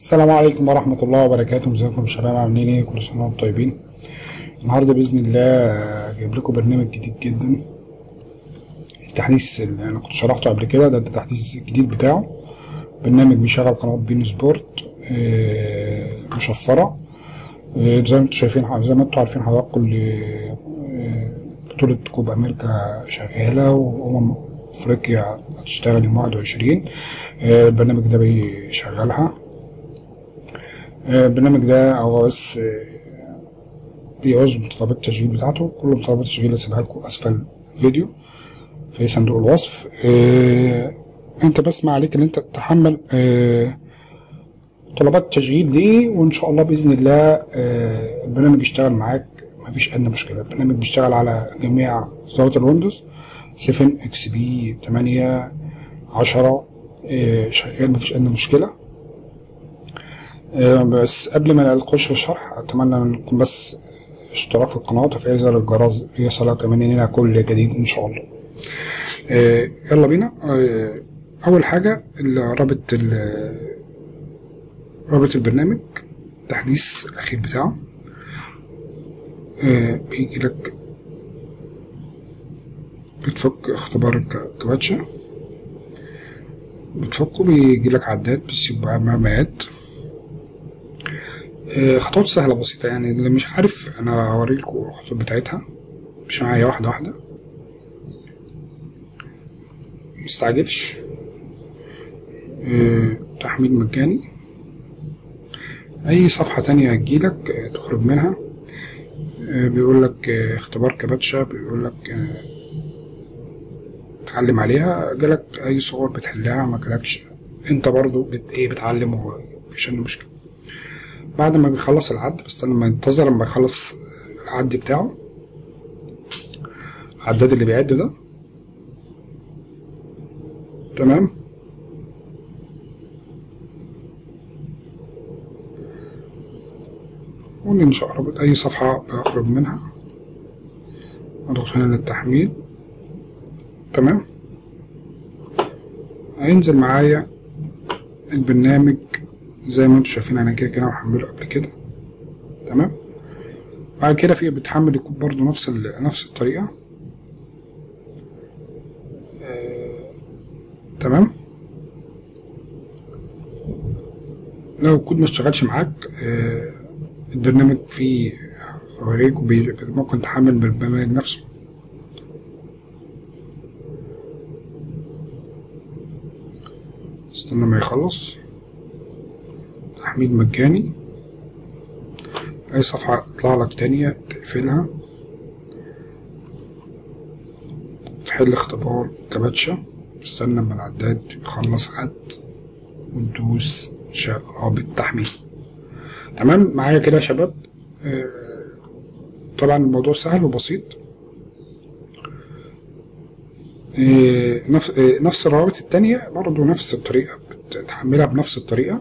السلام عليكم ورحمة الله وبركاته ازيكم يا شباب عاملين ايه كل سنة وانتم طيبين النهاردة بإذن الله جايب لكم برنامج جديد جدا التحديث اللي أنا كنت شرحته قبل كده ده التحديث الجديد بتاعه برنامج بيشغل قناة بين سبورت آه، مشفرة آه، زي ما انتم شايفين زي ما انتم عارفين حضراتكم اللي آه، بطولة كوب أمريكا شغالة وأمم أفريقيا هتشتغل يوم واحد وعشرين البرنامج ده بيشغلها آه، البرنامج ده هو بس آه، بيعوز متطلبات التشغيل بتاعته كل متطلبات التشغيل هسيبها لكم أسفل الفيديو في صندوق الوصف آه، انت بس ما عليك ان انت تحمل آه، طلبات التشغيل دي وان شاء الله باذن الله آه، البرنامج يشتغل معاك مفيش ادنى مشكله البرنامج بيشتغل على جميع ذوات الويندوز 7 اكس بي 8 10 آه، شغال مفيش ادنى مشكله آه، بس قبل ما نخش في الشرح اتمنى منكم بس اشتراك في القناه وتفعيل زر الجرس ليصلك مننا كل جديد ان شاء الله آه، يلا بينا آه، اول حاجه ال- رابط ال- رابط البرنامج التحديث الاخير بتاعه آه، بيجي لك بتفك اختبار الك- الكباتشا بتفكه بيجي لك عداد بس يبقى معلومات آه، خطوات سهلة بسيطة يعني اللي مش عارف أنا هوريلكوا الخطوات بتاعتها مش معايا واحدة واحدة مستعجلش آه، تحميل مجاني أي صفحة تانية هتجيلك آه، تخرج منها آه، بيقولك آه، اختبار كباتشا بيقولك آه، تعلم عليها جالك أي صور بتحلها ما جالكش انت برضو بت ايه بتعلم ومفيش عنده مشكلة بعد ما بيخلص العد بستنى ما ينتظر لما يخلص العد بتاعه العداد اللي بيعد ده تمام وننشأ رابط أي صفحة بخرج منها أضغط هنا للتحميل تمام هينزل معايا البرنامج زي ما انتم شايفين انا كده كده محمله قبل كده تمام بعد كده في بتحمل الكود برضو نفس ال... نفس الطريقة آه... تمام لو الكود ما اشتغلش معاك آه... البرنامج فيه هوريك وبي... ممكن تحمل بالبرنامج نفسه استنى ما يخلص تحميل مجاني أي صفحة تطلع لك تانية تقفلها تحل اختبار كباتشا استنى لما العداد يخلص عد وتدوس شاء رابط تحميل تمام معايا كده يا شباب آه، طبعا الموضوع سهل وبسيط آه، نفس آه، نفس الروابط التانية برضو نفس الطريقة بتحملها بنفس الطريقة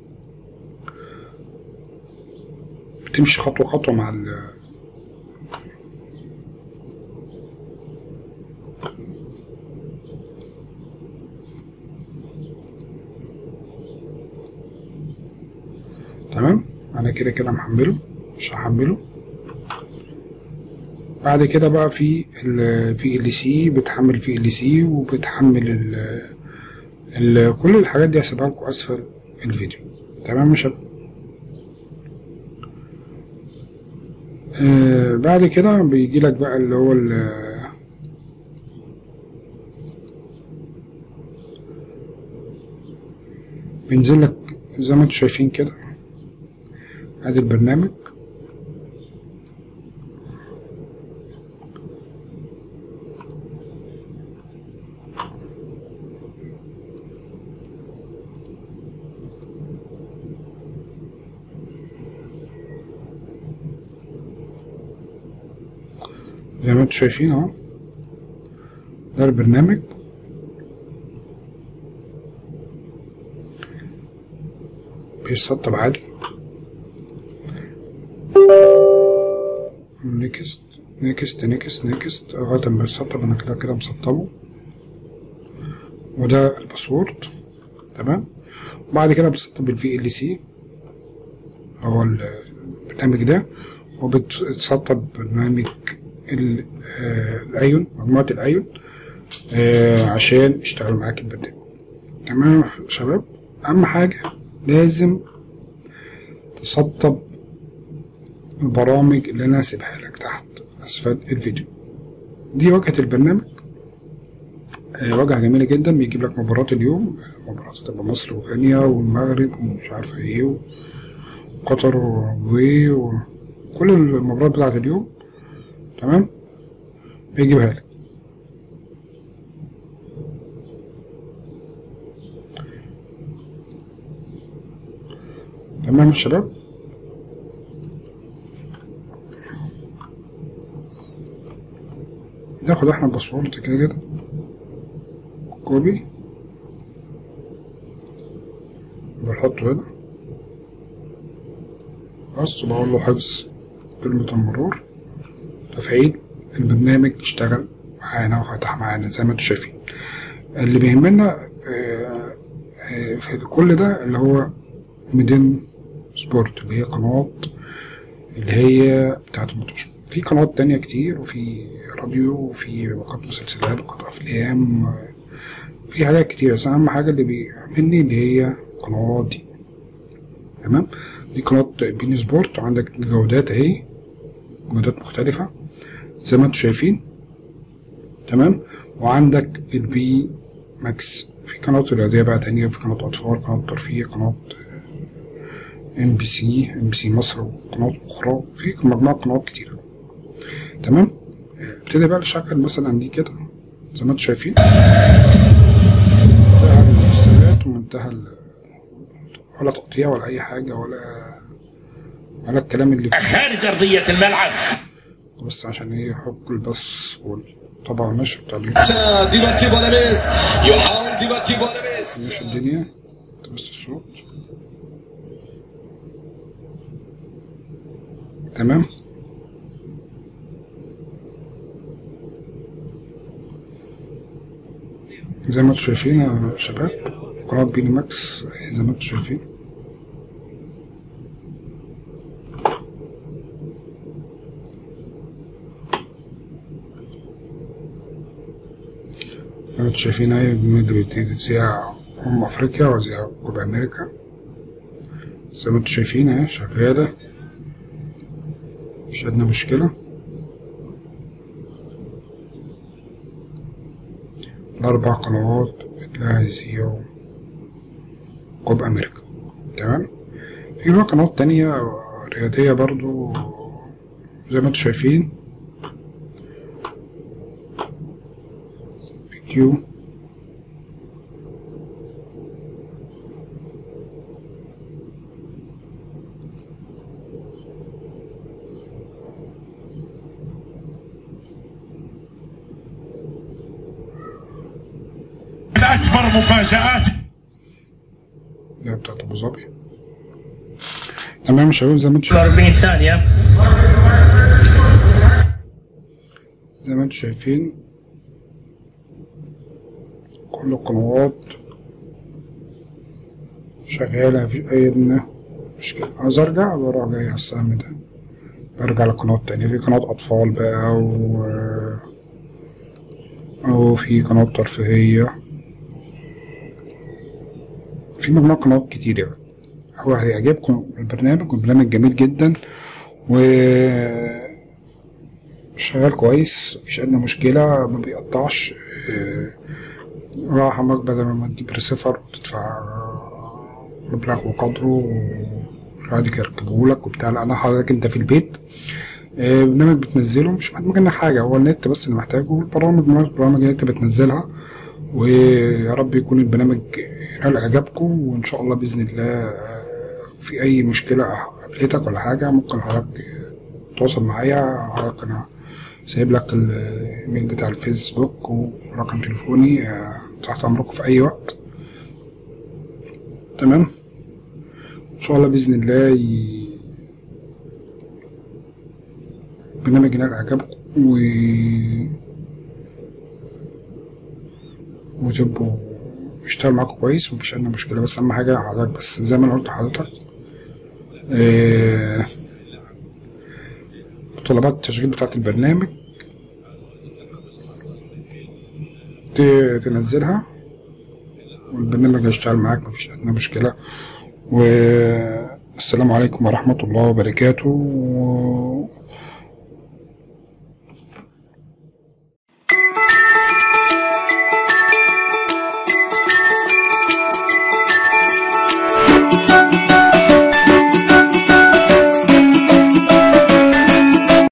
بتمشي خطوة خطوة مع ال تمام انا كده كده محمله مش هحمله بعد كده بقى في ال في ال سي بتحمل في ال سي وبتحمل ال ال كل الحاجات دي هسيبها لكم اسفل الفيديو تمام يا شباب آه بعد كده بيجي لك بقى اللي هو ال- بينزل لك زي ما انتم شايفين كده ادي البرنامج زي ما انتم شايفين اهو ده البرنامج بيتسطب عادي نيكست نيكست نيكست نيكست لغاية ما يتسطب انا كده كده مسطبه وده الباسورد تمام وبعد كده بتسطب الفي ال سي اللي هو البرنامج ده وبتسطب برنامج ال- آه، الايون مجموعة الايون آه، عشان يشتغل معاك البرنامج تمام يا شباب اهم حاجة لازم تسطب البرامج اللي انا هسيبها لك تحت اسفل الفيديو دي واجهة البرنامج آه، واجهة جميلة جدا بيجيب لك مباريات اليوم مباريات تبقى مصر وغينيا والمغرب ومش عارفة ايه وقطر و- وكل المباريات بتاعت اليوم تمام بيجيبها لك تمام يا شباب ناخد احنا الباسورد كده كده كوبي بنحطه هنا بس بقول له حفظ كلمة المرور تفعيل البرنامج اشتغل معانا وفتح معانا زي ما انتوا شايفين اللي بيهمنا آه، آه، في كل ده اللي هو ميدين سبورت اللي هي قنوات اللي هي بتاعت المطوشة في قنوات تانية كتير وفي راديو وفي وقت مسلسلات وقت أفلام آه، في حاجات كتير بس أهم حاجة اللي بيهمني اللي هي القنوات دي تمام دي قناة بين سبورت وعندك جودات اهي جودات مختلفة زي ما انتوا شايفين تمام وعندك البي ماكس في قناة رياضية بقى تانية في قناة أطفال قناة ترفيه قناة ام بي سي ام بي سي مصر وقنوات أخرى في مجموعة قنوات كتيرة تمام ابتدي بقى نشغل مثلا دي كده زي ما انتوا شايفين منتهى المؤثرات ومنتهى ال- ولا تقطيع ولا أي حاجة ولا ولا الكلام اللي فيه خارج أرضية الملعب بس عشان ايه يحط البث والطبع النشر بتاع اليوتيوب ديبورتيفو لابيس يحاول ديبورتيفو لابيس مش الدنيا بس الصوت تمام زي ما انتوا شايفين يا شباب قناة بيني ماكس زي ما انتوا شايفين زي ما انتوا شايفين اهي اللي بتبتدي تذيع أم أفريقيا وزيع كوبا أمريكا زي ما انتوا شايفين اهي شغالة مش أدنى مشكلة الأربع قنوات اللي هيذيعوا كوبا أمريكا تمام في بقى قنوات تانية رياضية برضو زي ما انتوا شايفين كيو أكبر مفاجآت اللي هي بتاعت أبو ظبي تمام يا شباب زي ما انتوا شايفين 40 ثانية زي ما انتوا شايفين كل القنوات شغالة مفيش أي أدنى مشكلة عاوز أرجع بروح جاي على السهم ده برجع لقناة تانية في قناة أطفال بقى و وفي قناة ترفيهية في مجموعة قنوات كتير يعني هو هيعجبكم البرنامج والبرنامج جميل جدا و شغال كويس مفيش أدنى مشكلة ما بيقطعش آه، راح همك بدل ما تجيب ريسيفر وتدفع آه، مبلغ وقدره وعادي يركبهولك وبتاع لا أنا حضرتك أنت في البيت آه، برنامج بتنزله مش محتاج منك حاجة هو النت بس اللي محتاجه والبرامج مجموعة البرامج اللي أنت بتنزلها ويا رب يكون البرنامج ينال إعجابكم وإن شاء الله بإذن الله آه، في أي مشكلة قابلتك ولا حاجة ممكن حضرتك تتواصل معايا حضرتك أنا سايب لك الايميل بتاع الفيسبوك ورقم تليفوني آه، تحت امركم في اي وقت تمام ان شاء الله باذن الله ي... برنامج ينال اعجابكم و وتبقوا يشتغل معاكم كويس ومفيش أي مشكلة بس أهم حاجة حضرتك بس زي ما أنا قلت لحضرتك آه، متطلبات التشغيل بتاعة البرنامج ت- تنزلها والبرنامج هيشتغل معاك مفيش أدنى مشكلة والسلام عليكم ورحمة الله وبركاته